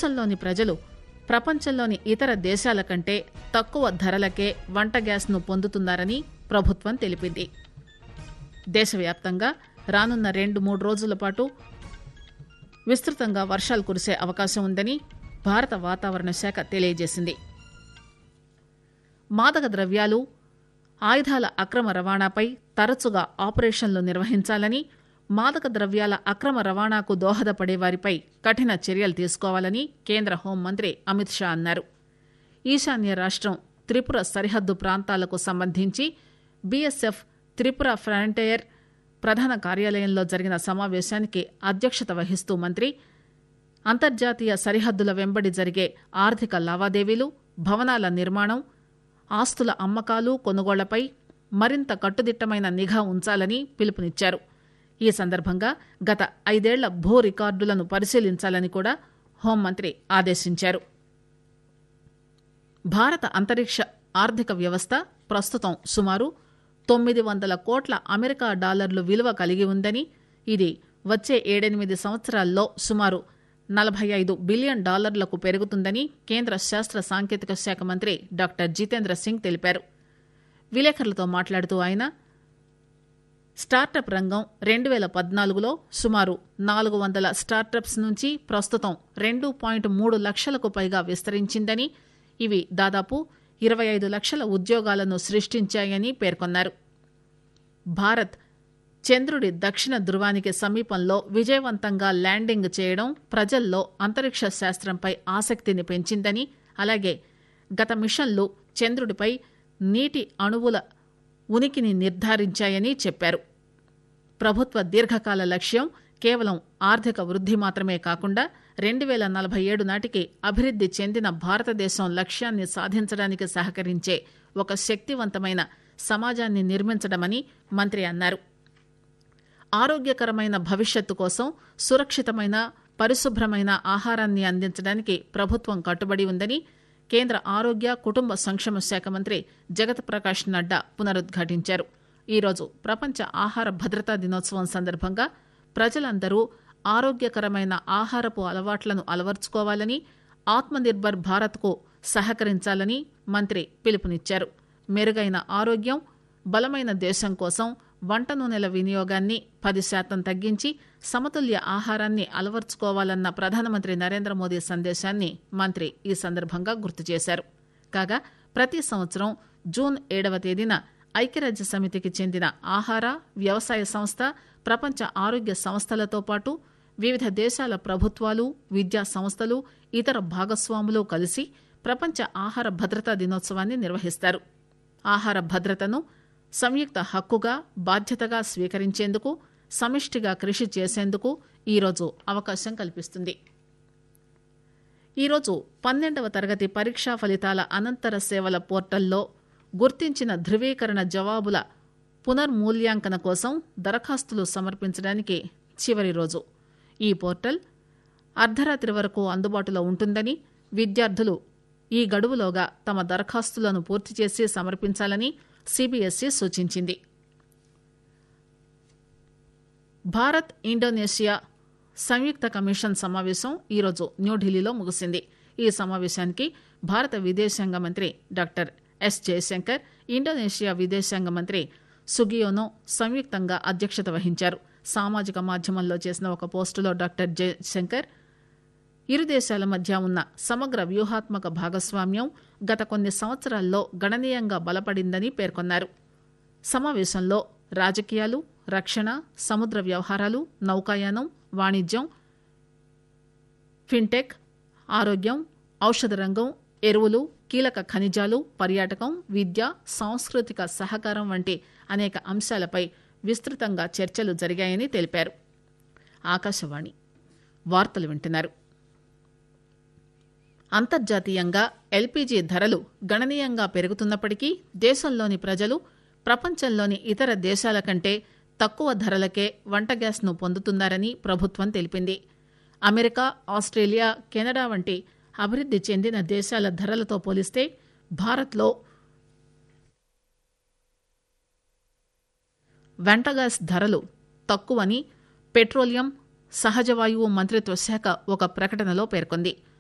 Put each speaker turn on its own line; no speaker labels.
దేశంలోని ప్రజలు ప్రపంచంలోని ఇతర దేశాల కంటే తక్కువ ధరలకే వంట గ్యాస్ను పొందుతున్నారని ప్రభుత్వం తెలిపింది దేశవ్యాప్తంగా రానున్న రెండు మూడు రోజుల పాటు విస్తృతంగా వర్షాలు కురిసే అవకాశం ఉందని భారత వాతావరణ శాఖ తెలియజేసింది మాదక ద్రవ్యాలు ఆయుధాల అక్రమ రవాణాపై తరచుగా ఆపరేషన్లు నిర్వహించాలని మాదక ద్రవ్యాల అక్రమ రవాణాకు దోహదపడే వారిపై కఠిన చర్యలు తీసుకోవాలని కేంద్ర హోంమంత్రి అమిత్ షా అన్నారు ఈశాన్య రాష్టం త్రిపుర సరిహద్దు ప్రాంతాలకు సంబంధించి బీఎస్ఎఫ్ త్రిపుర ఫ్రంటైర్ ప్రధాన కార్యాలయంలో జరిగిన సమావేశానికి అధ్యక్షత వహిస్తూ మంత్రి అంతర్జాతీయ సరిహద్దుల వెంబడి జరిగే ఆర్థిక లావాదేవీలు భవనాల నిర్మాణం ఆస్తుల అమ్మకాలు కొనుగోళ్లపై మరింత కట్టుదిట్టమైన నిఘా ఉంచాలని పిలుపునిచ్చారు ఈ సందర్భంగా గత ఐదేళ్ల భూ రికార్డులను పరిశీలించాలని కూడా హోంమంత్రి ఆదేశించారు భారత అంతరిక్ష ఆర్థిక వ్యవస్థ ప్రస్తుతం సుమారు తొమ్మిది వందల కోట్ల అమెరికా డాలర్లు విలువ కలిగి ఉందని ఇది వచ్చే ఏడెనిమిది సంవత్సరాల్లో సుమారు నలభై ఐదు బిలియన్ డాలర్లకు పెరుగుతుందని కేంద్ర శాస్త్ర సాంకేతిక శాఖ మంత్రి డాక్టర్ జితేంద్ర సింగ్ తెలిపారు విలేకరులతో మాట్లాడుతూ ఆయన స్టార్టప్ రంగం రెండు వేల పద్నాలుగులో సుమారు నాలుగు వందల స్టార్టప్స్ నుంచి ప్రస్తుతం రెండు పాయింట్ మూడు లక్షలకు పైగా విస్తరించిందని ఇవి దాదాపు ఇరవై ఐదు లక్షల ఉద్యోగాలను సృష్టించాయని పేర్కొన్నారు భారత్ చంద్రుడి దక్షిణ ధృవానికి సమీపంలో విజయవంతంగా ల్యాండింగ్ చేయడం ప్రజల్లో అంతరిక్ష శాస్త్రంపై ఆసక్తిని పెంచిందని అలాగే గత మిషన్లు చంద్రుడిపై నీటి అణువుల ఉనికిని నిర్ధారించాయని చెప్పారు ప్రభుత్వ దీర్ఘకాల లక్ష్యం కేవలం ఆర్థిక వృద్ధి మాత్రమే కాకుండా రెండు వేల నలభై ఏడు నాటికి అభివృద్ది చెందిన భారతదేశం లక్ష్యాన్ని సాధించడానికి సహకరించే ఒక శక్తివంతమైన సమాజాన్ని నిర్మించడమని మంత్రి అన్నారు ఆరోగ్యకరమైన భవిష్యత్తు కోసం సురక్షితమైన పరిశుభ్రమైన ఆహారాన్ని అందించడానికి ప్రభుత్వం కట్టుబడి ఉందని కేంద్ర ఆరోగ్య కుటుంబ సంక్షేమ శాఖ మంత్రి జగత్ ప్రకాష్ నడ్డా పునరుద్ఘాటించారు ఈరోజు ప్రపంచ ఆహార భద్రతా దినోత్సవం సందర్భంగా ప్రజలందరూ ఆరోగ్యకరమైన ఆహారపు అలవాట్లను అలవర్చుకోవాలని ఆత్మనిర్భర్ భారత్కు సహకరించాలని మంత్రి పిలుపునిచ్చారు మెరుగైన ఆరోగ్యం బలమైన దేశం కోసం వంట నూనెల వినియోగాన్ని పది శాతం తగ్గించి సమతుల్య ఆహారాన్ని అలవర్చుకోవాలన్న ప్రధానమంత్రి నరేంద్ర మోదీ సందేశాన్ని మంత్రి ఈ సందర్భంగా గుర్తు చేశారు కాగా ప్రతి సంవత్సరం జూన్ ఏడవ తేదీన ఐక్యరాజ్య సమితికి చెందిన ఆహార వ్యవసాయ సంస్థ ప్రపంచ ఆరోగ్య సంస్థలతో పాటు వివిధ దేశాల ప్రభుత్వాలు విద్యా సంస్థలు ఇతర భాగస్వాములు కలిసి ప్రపంచ ఆహార భద్రతా దినోత్సవాన్ని నిర్వహిస్తారు ఆహార భద్రతను సంయుక్త హక్కుగా బాధ్యతగా స్వీకరించేందుకు సమిష్టిగా కృషి చేసేందుకు ఈరోజు అవకాశం కల్పిస్తుంది ఈరోజు పన్నెండవ తరగతి పరీక్షా ఫలితాల అనంతర సేవల పోర్టల్లో గుర్తించిన ధృవీకరణ జవాబుల పునర్మూల్యాంకన కోసం దరఖాస్తులు సమర్పించడానికి చివరి రోజు ఈ పోర్టల్ అర్ధరాత్రి వరకు అందుబాటులో ఉంటుందని విద్యార్థులు ఈ గడువులోగా తమ దరఖాస్తులను పూర్తి చేసి సమర్పించాలని సిబిఎస్ఈ సూచించింది భారత్ ఇండోనేషియా సంయుక్త కమిషన్ సమావేశం ఈరోజు న్యూఢిల్లీలో ముగిసింది ఈ సమావేశానికి భారత విదేశాంగ మంత్రి డాక్టర్ ఎస్ జయశంకర్ ఇండోనేషియా విదేశాంగ మంత్రి సుగియోనో సంయుక్తంగా అధ్యక్షత వహించారు సామాజిక మాధ్యమంలో చేసిన ఒక పోస్టులో డాక్టర్ జయశంకర్ ఇరు దేశాల మధ్య ఉన్న సమగ్ర వ్యూహాత్మక భాగస్వామ్యం గత కొన్ని సంవత్సరాల్లో గణనీయంగా బలపడిందని పేర్కొన్నారు సమావేశంలో రాజకీయాలు రక్షణ సముద్ర వ్యవహారాలు నౌకాయానం వాణిజ్యం ఫిన్టెక్ ఆరోగ్యం ఔషధ రంగం ఎరువులు కీలక ఖనిజాలు పర్యాటకం విద్య సాంస్కృతిక సహకారం వంటి అనేక అంశాలపై విస్తృతంగా చర్చలు జరిగాయని తెలిపారు ఆకాశవాణి వార్తలు వింటున్నారు అంతర్జాతీయంగా ఎల్పీజీ ధరలు గణనీయంగా పెరుగుతున్నప్పటికీ దేశంలోని ప్రజలు ప్రపంచంలోని ఇతర దేశాల కంటే తక్కువ ధరలకే వంట గ్యాస్ను పొందుతున్నారని ప్రభుత్వం తెలిపింది అమెరికా ఆస్ట్రేలియా కెనడా వంటి అభివృద్ది చెందిన దేశాల ధరలతో పోలిస్తే భారత్లో వంట గ్యాస్ ధరలు తక్కువని పెట్రోలియం సహజ వాయువు మంత్రిత్వ శాఖ ఒక ప్రకటనలో పేర్కొంది